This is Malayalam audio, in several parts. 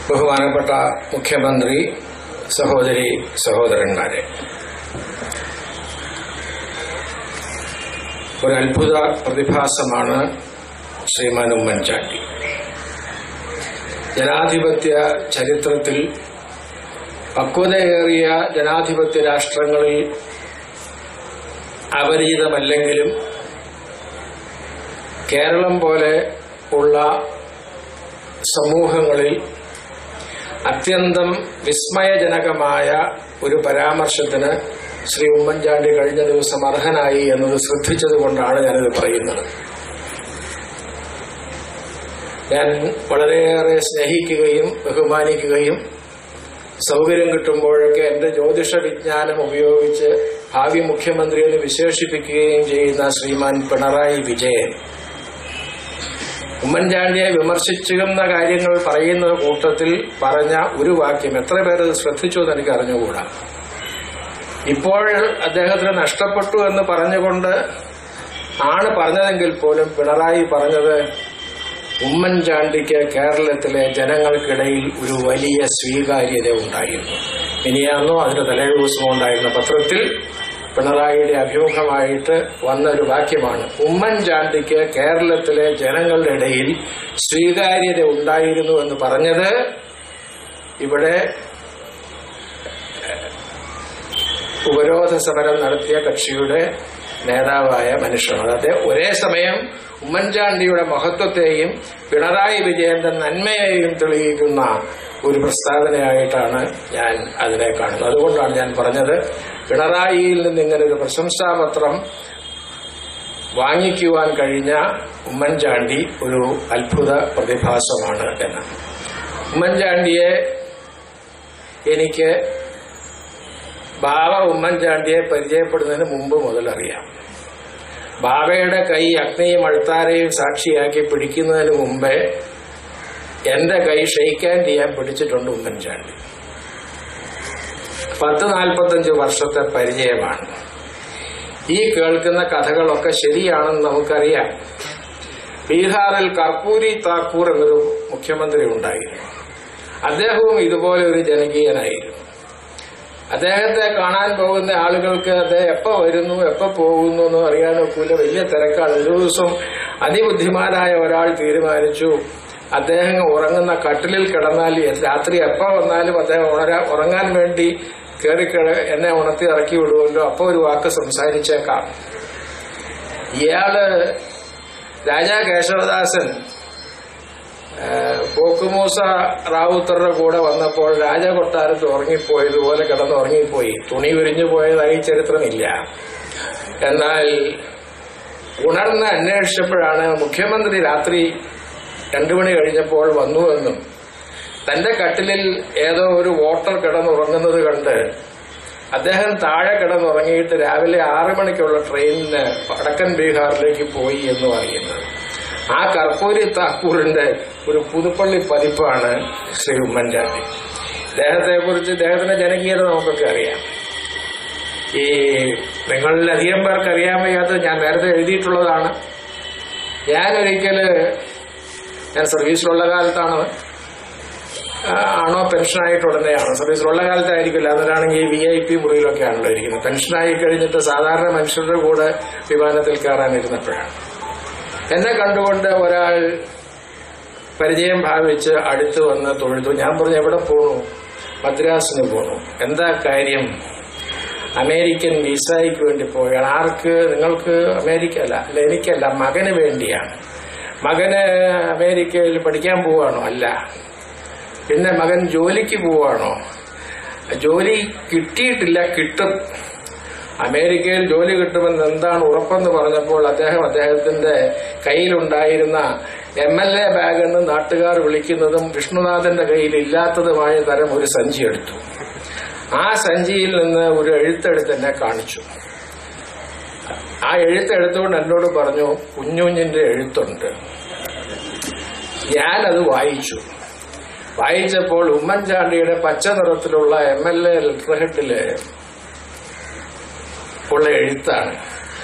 ബഹുമാനപ്പെട്ട മുഖ്യമന്ത്രി സഹോദരി സഹോദരന്മാരെ ഒരു അത്ഭുത പ്രതിഭാസമാണ് ശ്രീമാൻ ഉമ്മൻചാണ്ടി ജനാധിപത്യ ചരിത്രത്തിൽ പക്വതയേറിയ ജനാധിപത്യ രാഷ്ട്രങ്ങളിൽ അപരിചിതമല്ലെങ്കിലും കേരളം പോലെ ഉള്ള സമൂഹങ്ങളിൽ അത്യന്തം വിസ്മയജനകമായ ഒരു പരാമർശത്തിന് ശ്രീ ഉമ്മൻചാണ്ടി കഴിഞ്ഞ ദിവസം അർഹനായി എന്നത് ശ്രദ്ധിച്ചതുകൊണ്ടാണ് ഞാനിത് പറയുന്നത് ഞാൻ വളരെയേറെ സ്നേഹിക്കുകയും ബഹുമാനിക്കുകയും സൗകര്യം കിട്ടുമ്പോഴൊക്കെ എന്റെ ജ്യോതിഷ വിജ്ഞാനം ഉപയോഗിച്ച് ഭാവി മുഖ്യമന്ത്രിയെന്ന് വിശേഷിപ്പിക്കുകയും ചെയ്യുന്ന ശ്രീമാൻ പിണറായി വിജയൻ ഉമ്മൻചാണ്ടിയെ വിമർശിച്ചുന്ന കാര്യങ്ങൾ പറയുന്ന കൂട്ടത്തിൽ പറഞ്ഞ ഒരു വാക്യം എത്ര പേര് അത് ശ്രദ്ധിച്ചു എന്ന് എനിക്ക് അറിഞ്ഞുകൂടാ ഇപ്പോൾ അദ്ദേഹത്തിന് നഷ്ടപ്പെട്ടു എന്ന് പറഞ്ഞുകൊണ്ട് ആണ് പറഞ്ഞതെങ്കിൽ പോലും പിണറായി പറഞ്ഞത് ഉമ്മൻചാണ്ടിക്ക് കേരളത്തിലെ ജനങ്ങൾക്കിടയിൽ ഒരു വലിയ സ്വീകാര്യത ഉണ്ടായിരുന്നു ഇനിയാന്നോ അതിന്റെ തലേ ദിവസമോ ഉണ്ടായിരുന്ന പത്രത്തിൽ പിണറായിയുടെ അഭിമുഖമായിട്ട് വന്ന ഒരു വാക്യമാണ് ഉമ്മൻചാണ്ടിക്ക് കേരളത്തിലെ ജനങ്ങളുടെ ഇടയിൽ സ്വീകാര്യത ഉണ്ടായിരുന്നു എന്ന് പറഞ്ഞത് ഇവിടെ ഉപരോധ സമരം നടത്തിയ കക്ഷിയുടെ നേതാവായ മനുഷ്യനാണ് അതായത് ഒരേ സമയം ഉമ്മൻചാണ്ടിയുടെ മഹത്വത്തെയും പിണറായി വിജയന്റെ നന്മയെയും തെളിയിക്കുന്ന ഒരു പ്രസ്താവനയായിട്ടാണ് ഞാൻ അതിനെ കാണുന്നത് അതുകൊണ്ടാണ് ഞാൻ പറഞ്ഞത് പിണറായിയിൽ നിന്ന് ഇങ്ങനെ ഒരു പ്രശംസാപത്രം വാങ്ങിക്കുവാൻ കഴിഞ്ഞ ഉമ്മൻചാണ്ടി ഒരു അത്ഭുത പ്രതിഭാസമാണ് എന്ന് ഉമ്മൻചാണ്ടിയെ എനിക്ക് ബാബ ഉമ്മൻചാണ്ടിയെ പരിചയപ്പെടുന്നതിന് മുമ്പ് മുതൽ അറിയാം ബാബയുടെ കൈ അഗ്നിയും അഴുത്താരയും സാക്ഷിയാക്കി പിടിക്കുന്നതിന് മുമ്പേ എന്റെ കൈ ഷെയ്ക്കാൻ ചെയ്യാൻ പിടിച്ചിട്ടുണ്ട് ഉമ്മൻചാണ്ടി പത്ത് നാൽപ്പത്തഞ്ച് വർഷത്തെ പരിചയമാണ് ഈ കേൾക്കുന്ന കഥകളൊക്കെ ശരിയാണെന്ന് നമുക്കറിയാം ബീഹാറിൽ കർപ്പൂരി താക്കൂർ എന്നൊരു മുഖ്യമന്ത്രി ഉണ്ടായിരുന്നു അദ്ദേഹവും ഇതുപോലെ ഒരു ജനകീയനായിരുന്നു അദ്ദേഹത്തെ കാണാൻ പോകുന്ന ആളുകൾക്ക് അദ്ദേഹം എപ്പോ വരുന്നു എപ്പോ പോകുന്നു എന്ന് അറിയാനൊക്കില്ല വലിയ തിരക്കാണ് ഒരു ദിവസം അതിബുദ്ധിമാനായ ഒരാൾ തീരുമാനിച്ചു അദ്ദേഹം ഉറങ്ങുന്ന കട്ടിലിൽ കിടന്നാൽ രാത്രി എപ്പോ വന്നാലും അദ്ദേഹം ഉണരാ ഉറങ്ങാൻ വേണ്ടി കയറി എന്നെ ഉണർത്തി ഇറക്കി വിടുമല്ലോ അപ്പൊ ഒരു വാക്ക് സംസാരിച്ചേക്കാം ഇയാള് രാജാ കേശവദാസൻ പോക്കുമൂസ റാവുത്തറുടെ കൂടെ വന്നപ്പോൾ രാജകൊട്ടാരത്ത് ഉറങ്ങിപ്പോയതുപോലെ കിടന്ന് ഉറങ്ങിപ്പോയി തുണി വിരിഞ്ഞു പോയതായി ചരിത്രമില്ല എന്നാൽ ഉണർന്ന് അന്വേഷിച്ചപ്പോഴാണ് മുഖ്യമന്ത്രി രാത്രി രണ്ടു മണി കഴിഞ്ഞപ്പോൾ വന്നുവെന്നും തന്റെ കട്ടിലിൽ ഏതോ ഒരു വോട്ടർ കിടന്നുറങ്ങുന്നത് കണ്ട് അദ്ദേഹം താഴെ കിടന്നുറങ്ങിയിട്ട് രാവിലെ ആറു മണിക്കുള്ള ട്രെയിനിന് വടക്കൻ ബീഹാറിലേക്ക് പോയി എന്നും അറിയുന്നത് ആ കർപ്പൂരി താക്കൂറിന്റെ ഒരു പുതുപ്പള്ളി പതിപ്പാണ് ശ്രീ ഉമ്മൻചാണ്ടി ഇദ്ദേഹത്തെ കുറിച്ച് ഇദ്ദേഹത്തിന്റെ ജനകീയത നമുക്കൊക്കെ അറിയാം ഈ നിങ്ങളിൽ അധികം പേർക്ക് അറിയാൻ വയ്യാത്തത് ഞാൻ നേരത്തെ എഴുതിയിട്ടുള്ളതാണ് ഞാൻ ഒരിക്കല് ഞാൻ സർവീസിലുള്ള കാലത്താണ് ആണോ പെൻഷനായിട്ട് ഉടനെയാണോ സർവീസിലുള്ള കാലത്തായിരിക്കില്ല അതിനാണെങ്കിൽ വി ഐ പി മുറിയിലൊക്കെ ആണല്ലോ ഇരിക്കുന്നത് പെൻഷനായി കഴിഞ്ഞിട്ട് സാധാരണ മനുഷ്യരുടെ കൂടെ വിമാനത്തിൽ കയറാനിരുന്നപ്പോഴാണ് എന്നെ കണ്ടുകൊണ്ട് ഒരാൾ പരിചയം ഭാവിച്ച് അടുത്ത് വന്ന് തൊഴുതു ഞാൻ പറഞ്ഞു എവിടെ പോണു മദ്രാസിന് പോണു എന്താ കാര്യം അമേരിക്കൻ വിസയ്ക്ക് വേണ്ടി പോവുകയാണ് ആർക്ക് നിങ്ങൾക്ക് അമേരിക്ക അല്ല അല്ല എനിക്കല്ല മകന് വേണ്ടിയാണ് മകന് അമേരിക്കയിൽ പഠിക്കാൻ പോവാണോ അല്ല പിന്നെ മകൻ ജോലിക്ക് പോവാണോ ജോലി കിട്ടിയിട്ടില്ല കിട്ടും അമേരിക്കയിൽ ജോലി കിട്ടുമെന്ന് എന്താണ് ഉറപ്പെന്ന് പറഞ്ഞപ്പോൾ അദ്ദേഹം അദ്ദേഹത്തിന്റെ കയ്യിലുണ്ടായിരുന്ന എം എൽ എ ബാഗ് എന്ന് നാട്ടുകാർ വിളിക്കുന്നതും വിഷ്ണുനാഥന്റെ കയ്യിൽ ഇല്ലാത്തതുമായ തരം ഒരു സഞ്ചി എടുത്തു ആ സഞ്ചിയിൽ നിന്ന് ഒരു എഴുത്തെടുത്ത് എന്നെ കാണിച്ചു ആ എഴുത്തെടുത്തുകൊണ്ട് എന്നോട് പറഞ്ഞു കുഞ്ഞുഞ്ഞിന്റെ എഴുത്തുണ്ട് ഞാനത് വായിച്ചു വായിച്ചപ്പോൾ ഉമ്മൻചാണ്ടിയുടെ പച്ച നിറത്തിലുള്ള എം എൽ എ ലെറ്റർ ഹെഡില് ഉള്ള എഴുത്താണ്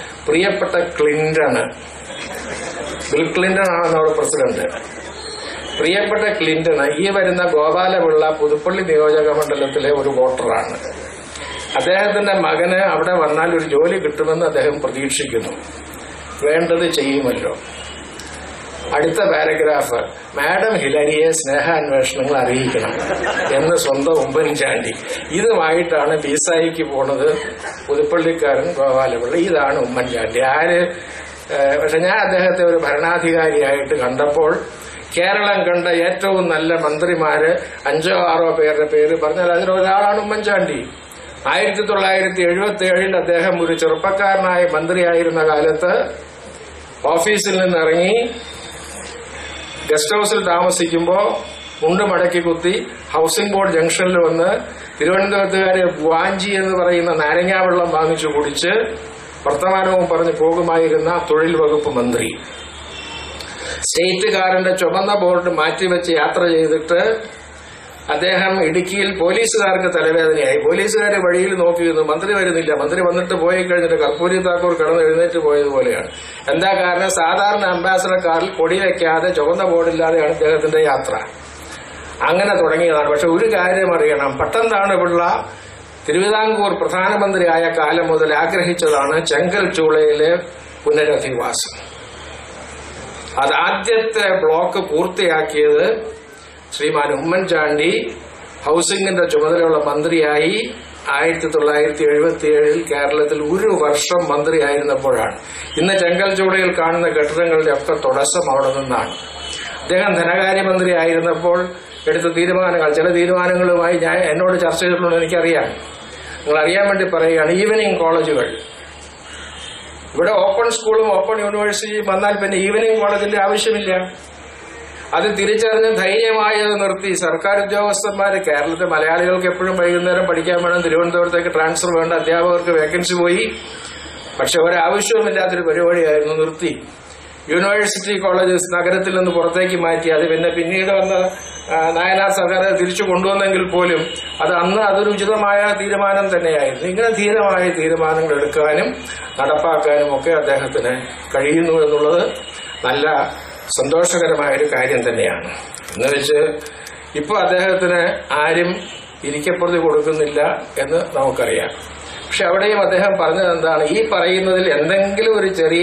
പ്രിയപ്പെട്ട ക്ലിന്റൺ ബിൽ ക്ലിന്റൺ ആണ് നമ്മുടെ പ്രസിഡന്റ് പ്രിയപ്പെട്ട ക്ലിന്റൺ ഈ വരുന്ന ഗോപാലപിള്ള പുതുപ്പള്ളി നിയോജക മണ്ഡലത്തിലെ ഒരു വോട്ടറാണ് അദ്ദേഹത്തിന്റെ മകന് അവിടെ വന്നാൽ ഒരു ജോലി കിട്ടുമെന്ന് അദ്ദേഹം പ്രതീക്ഷിക്കുന്നു വേണ്ടത് ചെയ്യുമല്ലോ അടുത്ത പാരഗ്രാഫ് മാഡം ഹിലരിയെ സ്നേഹാന്വേഷണങ്ങൾ അറിയിക്കണം എന്ന് സ്വന്തം ഉമ്മൻചാണ്ടി ഇതുമായിട്ടാണ് ബീസായിക്ക് പോണത് പുതുപ്പള്ളിക്കാരൻ ഗോപാലപിള്ള ഇതാണ് ഉമ്മൻചാണ്ടി ആര് ഏഹ്, പക്ഷെ ഞാൻ അദ്ദേഹത്തെ ഒരു ഭരണാധികാരിയായിട്ട് കണ്ടപ്പോൾ കേരളം കണ്ട ഏറ്റവും നല്ല മന്ത്രിമാര് അഞ്ചോ ആറോ പേരുടെ പേര് പറഞ്ഞാൽ അതിലൊരാളാണ് ഉമ്മൻചാണ്ടി ആയിരത്തി തൊള്ളായിരത്തി എഴുപത്തി ഏഴിൽ അദ്ദേഹം ഒരു ചെറുപ്പക്കാരനായ മന്ത്രിയായിരുന്ന കാലത്ത് ഓഫീസിൽ നിന്നിറങ്ങി ഗസ്റ്റ് ഹൌസിൽ താമസിക്കുമ്പോൾ മുണ്ട് മടക്കി കുത്തി ഹൗസിംഗ് ബോർഡ് ജംഗ്ഷനിൽ വന്ന് തിരുവനന്തപുരത്തുകാരെ വാഞ്ചി എന്ന് പറയുന്ന നാരങ്ങാ വെള്ളം വാങ്ങിച്ചു കുടിച്ച് വർത്തമാനവും പറഞ്ഞ് പോകുമായിരുന്ന തൊഴിൽ വകുപ്പ് മന്ത്രി സ്റ്റേറ്റ് കാറിന്റെ ചുമന്ന ബോർഡ് മാറ്റിവെച്ച് യാത്ര ചെയ്തിട്ട് അദ്ദേഹം ഇടുക്കിയിൽ പോലീസുകാർക്ക് തലവേദനയായി പോലീസുകാർ വഴിയിൽ നോക്കി നിന്നു മന്ത്രി വരുന്നില്ല മന്ത്രി വന്നിട്ട് പോയി കഴിഞ്ഞിട്ട് കർപ്പൂരി താക്കൂർ കിടന്ന് എഴുന്നേറ്റ് പോയതുപോലെയാണ് എന്താ കാരണം സാധാരണ അംബാസഡർ കാറിൽ കൊടി വെക്കാതെ ചുവന്ന ബോർഡില്ലാതെയാണ് അദ്ദേഹത്തിന്റെ യാത്ര അങ്ങനെ തുടങ്ങിയതാണ് പക്ഷെ ഒരു കാര്യം അറിയണം പട്ടംതാണ് പിള്ള തിരുവിതാംകൂർ പ്രധാനമന്ത്രിയായ കാലം മുതൽ ആഗ്രഹിച്ചതാണ് ചെങ്കൽ ചൂളയിലെ പുനരധിവാസം അത് ആദ്യത്തെ ബ്ലോക്ക് പൂർത്തിയാക്കിയത് ശ്രീമാൻ ഉമ്മൻചാണ്ടി ഹൌസിംഗിന്റെ ചുമതലയുള്ള മന്ത്രിയായി ആയിരത്തി തൊള്ളായിരത്തി എഴുപത്തിയേഴിൽ കേരളത്തിൽ ഒരു വർഷം മന്ത്രിയായിരുന്നപ്പോഴാണ് ഇന്ന് ചെങ്കൽച്ചൂടയിൽ കാണുന്ന കെട്ടിടങ്ങളുടെ ഒക്കെ തുടക്കം അവിടെ നിന്നാണ് അദ്ദേഹം ധനകാര്യമന്ത്രി ആയിരുന്നപ്പോൾ എടുത്ത തീരുമാനങ്ങൾ ചില തീരുമാനങ്ങളുമായി ഞാൻ എന്നോട് ചർച്ച ചെയ്തിട്ടുള്ളത് എനിക്കറിയാം നിങ്ങൾ അറിയാൻ വേണ്ടി പറയുകയാണ് ഈവനിങ് കോളേജുകൾ ഇവിടെ ഓപ്പൺ സ്കൂളും ഓപ്പൺ യൂണിവേഴ്സിറ്റിയും വന്നാൽ പിന്നെ ഈവനിങ് കോളേജിന്റെ ആവശ്യമില്ല അത് തിരിച്ചറിഞ്ഞ് ധൈര്യമായി അത് നിർത്തി സർക്കാർ ഉദ്യോഗസ്ഥന്മാര് കേരളത്തിലെ മലയാളികൾക്ക് എപ്പോഴും വൈകുന്നേരം പഠിക്കാൻ വേണം തിരുവനന്തപുരത്തേക്ക് ട്രാൻസ്ഫർ വേണ്ട അധ്യാപകർക്ക് വേക്കൻസി പോയി പക്ഷെ ഒരാവശ്യവുമില്ലാത്തൊരു പരിപാടിയായിരുന്നു നിർത്തി യൂണിവേഴ്സിറ്റി കോളേജസ് നഗരത്തിൽ നിന്ന് പുറത്തേക്ക് മാറ്റി അത് പിന്നെ പിന്നീട് വന്ന ആ, നായനാർ സർക്കാർ അത് തിരിച്ചു കൊണ്ടുവന്നെങ്കിൽ പോലും അത് അന്ന് അതൊരു ഉചിതമായ തീരുമാനം തന്നെയായിരുന്നു ഇങ്ങനെ ധീരമായ തീരുമാനങ്ങൾ എടുക്കാനും നടപ്പാക്കാനും ഒക്കെ അദ്ദേഹത്തിന് കഴിയുന്നു എന്നുള്ളത് നല്ല സന്തോഷകരമായ ഒരു കാര്യം തന്നെയാണ് എന്ന് വെച്ച് ഇപ്പൊ അദ്ദേഹത്തിന് ആരും ഇരിക്കപ്പുറത്ത് കൊടുക്കുന്നില്ല എന്ന് നമുക്കറിയാം പക്ഷെ അവിടെയും അദ്ദേഹം പറഞ്ഞത് എന്താണ് ഈ പറയുന്നതിൽ എന്തെങ്കിലും ഒരു ചെറിയ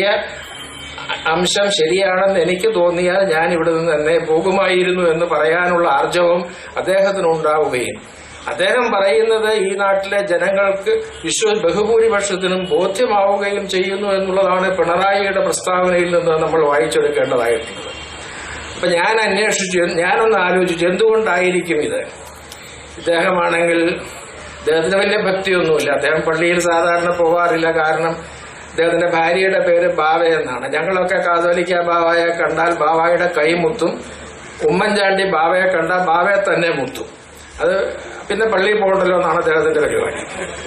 അംശം ശരിയാണെന്ന് എനിക്ക് തോന്നിയാൽ ഞാൻ ഇവിടെ നിന്ന് തന്നെ പോകുമായിരുന്നു എന്ന് പറയാനുള്ള ആർജവം അദ്ദേഹത്തിന് ഉണ്ടാവുകയും അദ്ദേഹം പറയുന്നത് ഈ നാട്ടിലെ ജനങ്ങൾക്ക് വിശ്വ ബഹുഭൂരിപക്ഷത്തിനും ബോധ്യമാവുകയും ചെയ്യുന്നു എന്നുള്ളതാണ് പിണറായിയുടെ പ്രസ്താവനയിൽ നിന്ന് നമ്മൾ വായിച്ചെടുക്കേണ്ടതായിട്ടുള്ളത് അപ്പൊ ഞാൻ അന്വേഷിച്ചു ഞാനൊന്ന് ആലോചിച്ചു എന്തുകൊണ്ടായിരിക്കും ഇത് ഇദ്ദേഹമാണെങ്കിൽ അദ്ദേഹത്തിന് വലിയ ഭക്തിയൊന്നുമില്ല അദ്ദേഹം പള്ളിയിൽ സാധാരണ പോവാറില്ല കാരണം അദ്ദേഹത്തിന്റെ ഭാര്യയുടെ പേര് ബാവ എന്നാണ് ഞങ്ങളൊക്കെ കാതോലിക്ക ബാവയെ കണ്ടാൽ ബാവയുടെ കൈ മുത്തും ഉമ്മൻചാണ്ടി ബാവയെ കണ്ടാൽ ബാവയെ തന്നെ മുത്തും അത് പിന്നെ പള്ളിയിൽ പോകണ്ടല്ലോ എന്നാണ് അദ്ദേഹത്തിന്റെ പരിപാടി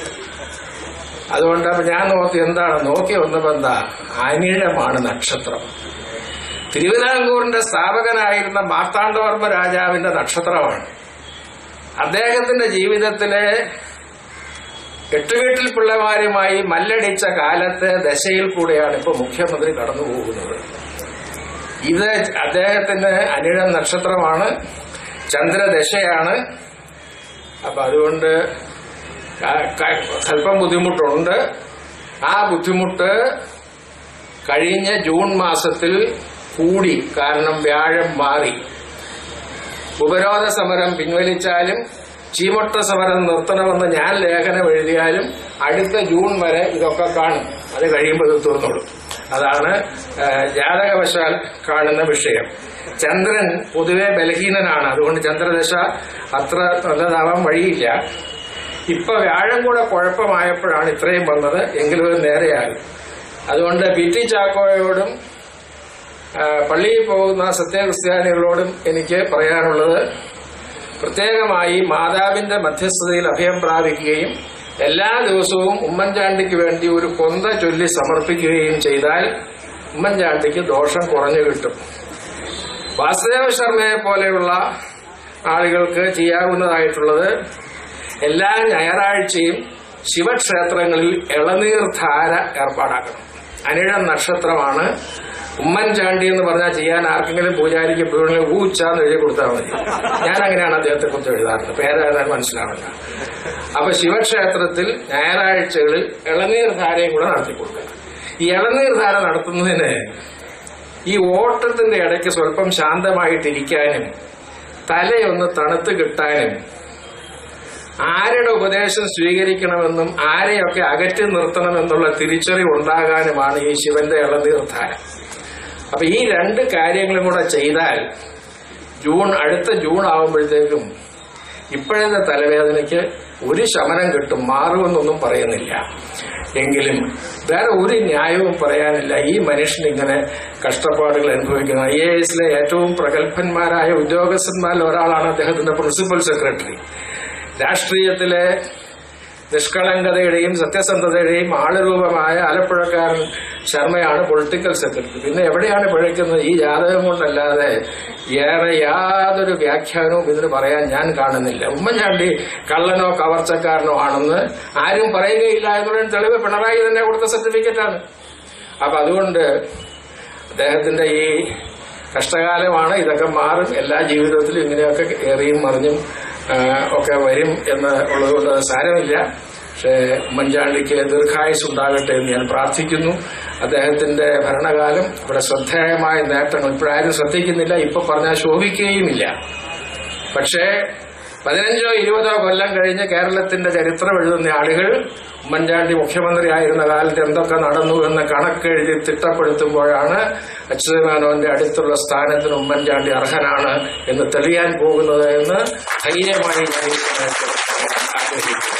അതുകൊണ്ട് അപ്പൊ ഞാൻ നോക്കി എന്താണ് നോക്കി വന്നപ്പോ എന്താ അനിഴമാണ് നക്ഷത്രം തിരുവിതാംകൂറിന്റെ സ്ഥാപകനായിരുന്ന മാർത്താണ്ഡവർമ്മ രാജാവിന്റെ നക്ഷത്രമാണ് അദ്ദേഹത്തിന്റെ ജീവിതത്തിലെ എട്ടുകെട്ടിൽ പിള്ളമാരുമായി മല്ലടിച്ച കാലത്തെ ദശയിൽ കൂടെയാണ് ഇപ്പൊ മുഖ്യമന്ത്രി കടന്നു പോകുന്നത് ഇത് അദ്ദേഹത്തിന് അനിഴം നക്ഷത്രമാണ് ചന്ദ്രദശയാണ് അപ്പൊ അതുകൊണ്ട് ക- ക- അല്പം ബുദ്ധിമുട്ടുണ്ട് ആ ബുദ്ധിമുട്ട് കഴിഞ്ഞ ജൂൺ മാസത്തിൽ കൂടി കാരണം വ്യാഴം മാറി ഉപരോധ സമരം പിൻവലിച്ചാലും ചീമൊട്ട സമരം നിർത്തണമെന്ന് ഞാൻ ലേഖനം എഴുതിയാലും അടുത്ത ജൂൺ വരെ ഇതൊക്കെ കാണും അത് കഴിയുമ്പോൾ ഇത് തീർന്നോളും അതാണ് ആ, ജാതകവശാൽ കാണുന്ന വിഷയം ചന്ദ്രൻ പൊതുവെ ബലഹീനനാണ് അതുകൊണ്ട് ചന്ദ്രദശ അത്ര നല്ലതാവാൻ വഴിയില്ല ഇപ്പൊ വ്യാഴം കൂടെ കുഴപ്പമായപ്പോഴാണ് ഇത്രയും വന്നത് എങ്കിലും ഇത് നേരെയായി അതുകൊണ്ട് പി ടി ചാക്കോയോടും ആ, പള്ളിയിൽ പോകുന്ന സത്യക്രിസ്ത്യാനികളോടും എനിക്ക് പറയാനുള്ളത് പ്രത്യേകമായി മാതാവിന്റെ മധ്യസ്ഥതയിൽ അഭയം പ്രാപിക്കുകയും എല്ലാ ദിവസവും ഉമ്മൻചാണ്ടിക്ക് വേണ്ടി ഒരു കൊന്ത ചൊല്ലി സമർപ്പിക്കുകയും ചെയ്താൽ ഉമ്മൻചാണ്ടിക്ക് ദോഷം കുറഞ്ഞു കിട്ടും വാസുദേവ ശർമ്മയെ പോലെയുള്ള ആളുകൾക്ക് ചെയ്യാവുന്നതായിട്ടുള്ളത് എല്ലാ ഞായറാഴ്ചയും ശിവക്ഷേത്രങ്ങളിൽ ഇളനീർ ധാര ഏർപ്പാടാക്കണം അനിഴം നക്ഷത്രമാണ് ഉമ്മൻചാണ്ടി എന്ന് പറഞ്ഞാൽ ചെയ്യാൻ ആർക്കെങ്കിലും പൂജാരിക്ക് എപ്പോഴും ഊച്ചാന്ന് എഴുതി കൊടുത്താൽ മതി ഞാൻ അങ്ങനെയാണ് അദ്ദേഹത്തെ കുറിച്ച് എഴുതാറുള്ളത് പേരെഴുതാൻ മനസ്സിലാവില്ല അപ്പൊ ശിവക്ഷേത്രത്തിൽ ഞായറാഴ്ചകളിൽ ഇളനീർ ധാരയും കൂടെ നടത്തി കൊടുക്കണം ഈ ഇളനീർ ധാര നടത്തുന്നതിന് ഈ ഓട്ടത്തിന്റെ ഇടയ്ക്ക് സ്വല്പം ശാന്തമായിട്ടിരിക്കാനും തലയൊന്ന് തണുത്ത് കിട്ടാനും ആരുടെ ഉപദേശം സ്വീകരിക്കണമെന്നും ആരെയൊക്കെ അകറ്റി നിർത്തണമെന്നുള്ള തിരിച്ചറിവ് ഉണ്ടാകാനുമാണ് ഈ ശിവന്റെ ഇളനീർധാര അപ്പൊ ഈ രണ്ട് കാര്യങ്ങളും കൂടെ ചെയ്താൽ ജൂൺ അടുത്ത ജൂൺ ആവുമ്പോഴത്തേക്കും ഇപ്പോഴത്തെ തലവേദനയ്ക്ക് ഒരു ശമനം കിട്ടും മാറുമെന്നൊന്നും പറയുന്നില്ല എങ്കിലും വേറെ ഒരു ന്യായവും പറയാനില്ല ഈ മനുഷ്യൻ ഇങ്ങനെ കഷ്ടപ്പാടുകൾ അനുഭവിക്കുന്നത് ഐ എ എസിലെ ഏറ്റവും പ്രഗത്ഭന്മാരായ ഉദ്യോഗസ്ഥന്മാരിൽ ഒരാളാണ് അദ്ദേഹത്തിന്റെ പ്രിൻസിപ്പൽ സെക്രട്ടറി രാഷ്ട്രീയത്തിലെ നിഷ്കളങ്കതയുടെയും സത്യസന്ധതയുടെയും ആളുരൂപമായ ആലപ്പുഴക്കാരൻ ശർമ്മയാണ് പൊളിറ്റിക്കൽ സെക്രട്ടറി പിന്നെ എവിടെയാണ് പിഴയ്ക്കുന്നത് ഈ ജാതകം കൊണ്ടല്ലാതെ ഏറെ യാതൊരു വ്യാഖ്യാനവും ഇതിന് പറയാൻ ഞാൻ കാണുന്നില്ല ഉമ്മൻചാണ്ടി കള്ളനോ കവർച്ചക്കാരനോ ആണെന്ന് ആരും പറയുകയില്ല എന്നുള്ളതിന് തെളിവ് പിണറായി തന്നെ കൊടുത്ത സർട്ടിഫിക്കറ്റാണ് അപ്പൊ അതുകൊണ്ട് അദ്ദേഹത്തിന്റെ ഈ കഷ്ടകാലമാണ് ഇതൊക്കെ മാറും എല്ലാ ജീവിതത്തിലും ഇങ്ങനെയൊക്കെ ഏറിയും മറിഞ്ഞും ആ, ഒക്കെ വരും എന്ന് ഉള്ളതുകൊണ്ട് അത് സാരമില്ല പക്ഷേ ഉമ്മൻചാണ്ടിക്ക് ദീർഘായുസ് ഉണ്ടാകട്ടെ എന്ന് ഞാൻ പ്രാർത്ഥിക്കുന്നു അദ്ദേഹത്തിന്റെ ഭരണകാലം ഇവിടെ ശ്രദ്ധേയമായ നേട്ടങ്ങൾ ഇപ്പോഴാരും ശ്രദ്ധിക്കുന്നില്ല ഇപ്പൊ പറഞ്ഞാൽ ശോഭിക്കുകയുമില്ല പക്ഷേ പതിനഞ്ചോ ഇരുപതോ കൊല്ലം കഴിഞ്ഞ് കേരളത്തിന്റെ ചരിത്രം എഴുതുന്ന ആളുകൾ ഉമ്മൻചാണ്ടി മുഖ്യമന്ത്രിയായിരുന്ന കാലത്ത് എന്തൊക്കെ നടന്നു എന്ന് കണക്കെഴുതി തിട്ടപ്പെടുത്തുമ്പോഴാണ് അച്യുതമേനോന്റെ അടുത്തുള്ള സ്ഥാനത്തിന് ഉമ്മൻചാണ്ടി അർഹനാണ് എന്ന് തെളിയാൻ പോകുന്നത് എന്ന് ധൈര്യമായി ഞാൻ ഈ സമയത്ത് ആഗ്രഹിക്കുന്നു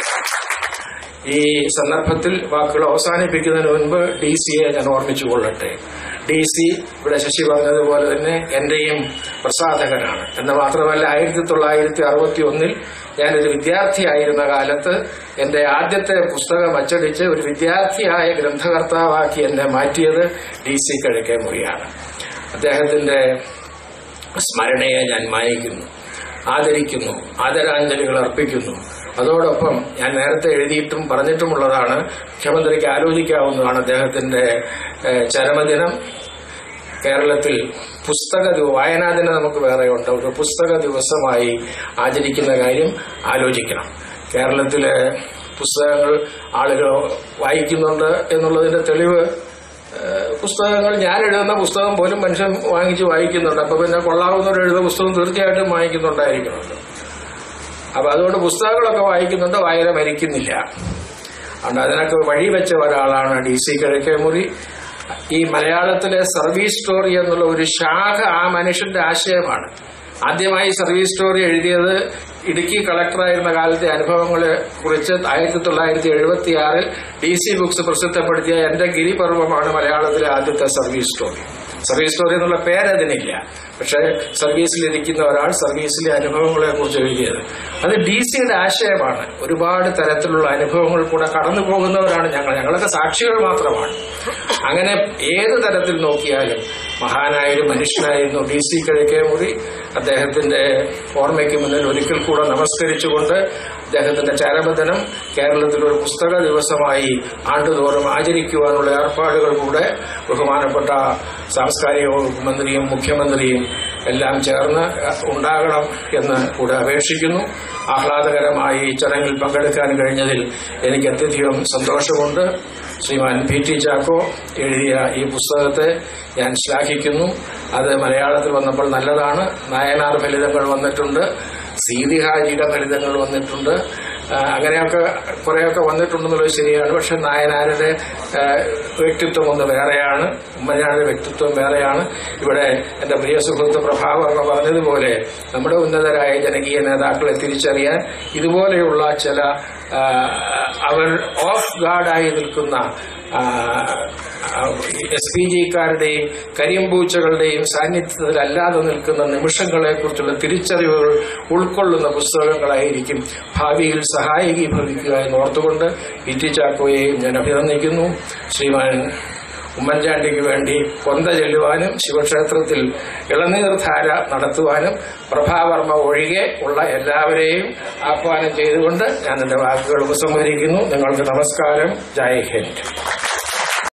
ഈ സന്ദർഭത്തിൽ വാക്കുകൾ അവസാനിപ്പിക്കുന്നതിന് മുൻപ് ഡി സിയെ ഞാൻ ഓർമ്മിച്ചുകൊള്ളട്ടെ ഡി സി ഇവിടെ ശശി പറഞ്ഞതുപോലെ തന്നെ എന്റെയും പ്രസാധകനാണ് എന്ന് മാത്രമല്ല ആയിരത്തി തൊള്ളായിരത്തി അറുപത്തി ഒന്നിൽ ഞാനൊരു വിദ്യാർത്ഥിയായിരുന്ന കാലത്ത് എന്റെ ആദ്യത്തെ പുസ്തകം അച്ചടിച്ച് ഒരു വിദ്യാർത്ഥിയായ ഗ്രന്ഥകർത്താവാക്കി എന്നെ മാറ്റിയത് ഡി സി കിഴക്കേ മുറിയാണ് അദ്ദേഹത്തിന്റെ സ്മരണയെ ഞാൻ മായിക്കുന്നു ആദരിക്കുന്നു ആദരാഞ്ജലികൾ അർപ്പിക്കുന്നു അതോടൊപ്പം ഞാൻ നേരത്തെ എഴുതിയിട്ടും പറഞ്ഞിട്ടുമുള്ളതാണ് മുഖ്യമന്ത്രിക്ക് ആലോചിക്കാവുന്നതാണ് അദ്ദേഹത്തിന്റെ ഏഹ്, ചരമദിനം കേരളത്തിൽ പുസ്തക ദിവ- വായനാ ദിനം നമുക്ക് വേറെ ഉണ്ട് ഒരു പുസ്തക ദിവസമായി ആചരിക്കുന്ന കാര്യം ആലോചിക്കണം കേരളത്തിലെ പുസ്തകങ്ങൾ ആളുകൾ വായിക്കുന്നുണ്ട് എന്നുള്ളതിന്റെ തെളിവ് ഏഹ്, പുസ്തകങ്ങൾ ഞാൻ എഴുതുന്ന പുസ്തകം പോലും മനുഷ്യൻ വാങ്ങിച്ച് വായിക്കുന്നുണ്ട് അപ്പൊ പിന്നെ കൊള്ളാവുന്നവർ എഴുതുന്ന പുസ്തകം തീർച്ചയായിട്ടും വാങ്ങിക്കുന്നുണ്ടായിരിക്കണമല്ലോ അപ്പൊ അതുകൊണ്ട് പുസ്തകങ്ങളൊക്കെ വായിക്കുന്നുണ്ട് വായന മരിക്കുന്നില്ല അതുകൊണ്ട് അതിനൊക്കെ വഴിവെച്ച ഒരാളാണ് ഡി സി കിഴക്കേമുറി ഈ മലയാളത്തിലെ സർവീസ് സ്റ്റോറി എന്നുള്ള ഒരു ശാഖ ആ മനുഷ്യന്റെ ആശയമാണ് ആദ്യമായി സർവീസ് സ്റ്റോറി എഴുതിയത് ഇടുക്കി കളക്ടറായിരുന്ന കാലത്തെ അനുഭവങ്ങളെ കുറിച്ച് ആയിരത്തി തൊള്ളായിരത്തി എഴുപത്തി ആറിൽ ഡി സി ബുക്സ് പ്രസിദ്ധപ്പെടുത്തിയ എന്റെ ഗിരിപർവമാണ് മലയാളത്തിലെ ആദ്യത്തെ സർവീസ് സ്റ്റോറി സർവീസ് സ്റ്റോറി എന്നുള്ള പേരതിനില്ല പക്ഷേ സർവീസിലിരിക്കുന്ന ഒരാൾ സർവീസിലെ അനുഭവങ്ങളെ കുറിച്ച് എഴുതിയത് അത് ഡി സിയുടെ ആശയമാണ് ഒരുപാട് തരത്തിലുള്ള അനുഭവങ്ങൾ കൂടെ കടന്നു പോകുന്നവരാണ് ഞങ്ങൾ ഞങ്ങളൊക്കെ സാക്ഷികൾ മാത്രമാണ് അങ്ങനെ ഏത് തരത്തിൽ നോക്കിയാലും മഹാനായ ഒരു മനുഷ്യനായിരുന്നു ഡി സി കിഴക്കേമുറി അദ്ദേഹത്തിന്റെ ഓർമ്മയ്ക്ക് മുന്നിൽ ഒരിക്കൽ കൂടെ നമസ്കരിച്ചുകൊണ്ട് അദ്ദേഹത്തിന്റെ ചരമദിനം കേരളത്തിൽ ഒരു പുസ്തക ദിവസമായി ആണ്ടുതോറും ആചരിക്കുവാനുള്ള ഏർപ്പാടുകൾ കൂടെ ബഹുമാനപ്പെട്ട സാംസ്കാരിക വകുപ്പ് മന്ത്രിയും മുഖ്യമന്ത്രിയും എല്ലാം ചേർന്ന് ഉണ്ടാകണം എന്ന് കൂടെ അപേക്ഷിക്കുന്നു ആഹ്ലാദകരമായി ഈ ചടങ്ങിൽ പങ്കെടുക്കാൻ കഴിഞ്ഞതിൽ എനിക്ക് അത്യധികം സന്തോഷമുണ്ട് ശ്രീമാൻ പി ടി ചാക്കോ എഴുതിയ ഈ പുസ്തകത്തെ ഞാൻ ശ്ലാഘിക്കുന്നു അത് മലയാളത്തിൽ വന്നപ്പോൾ നല്ലതാണ് നായനാർ ഫലിതങ്ങൾ വന്നിട്ടുണ്ട് സീതിഹാജിയുടെ ഫലിതങ്ങൾ വന്നിട്ടുണ്ട് ആ, അങ്ങനെയൊക്കെ കുറേയൊക്കെ വന്നിട്ടുണ്ടെന്നുള്ളത് ശരിയാണ് പക്ഷെ നായനാരുടെ ആ, വ്യക്തിത്വം ഒന്ന് വേറെയാണ് ഉമ്മൻചാണ്ടിയുടെ വ്യക്തിത്വം വേറെയാണ് ഇവിടെ എന്റെ പ്രിയ സുഹൃത്ത് പ്രഭാവർമ്മ പറഞ്ഞതുപോലെ നമ്മുടെ ഉന്നതരായ ജനകീയ നേതാക്കളെ തിരിച്ചറിയാൻ ഇതുപോലെയുള്ള ചില ആ, അവർ ഓഫ് ഗാർഡായി നിൽക്കുന്ന എസ് പി ജിക്കാരുടെയും കരിമ്പൂച്ചകളുടെയും സാന്നിധ്യത്തിലല്ലാതെ നിൽക്കുന്ന നിമിഷങ്ങളെ കുറിച്ചുള്ള തിരിച്ചറിവുകൾ ഉൾക്കൊള്ളുന്ന പുസ്തകങ്ങളായിരിക്കും ഭാവിയിൽ സഹായികി ഭവിക്കുക എന്ന് ഓർത്തുകൊണ്ട് ഇ ടി ചാക്കോയെയും ഞാൻ അഭിനന്ദിക്കുന്നു ശ്രീമാൻ ഉമ്മൻചാണ്ടിക്ക് വേണ്ടി കൊന്ത ചെല്ലുവാനും ശിവക്ഷേത്രത്തിൽ ഇളനീർധാര നടത്തുവാനും പ്രഭാവർമ്മ ഒഴികെ ഉള്ള എല്ലാവരെയും ആഹ്വാനം ചെയ്തുകൊണ്ട് ഞാൻ എന്റെ വാക്കുകൾ ഉപസംഹരിക്കുന്നു നിങ്ങൾക്ക് നമസ്കാരം ജയ് ഹിന്ദ്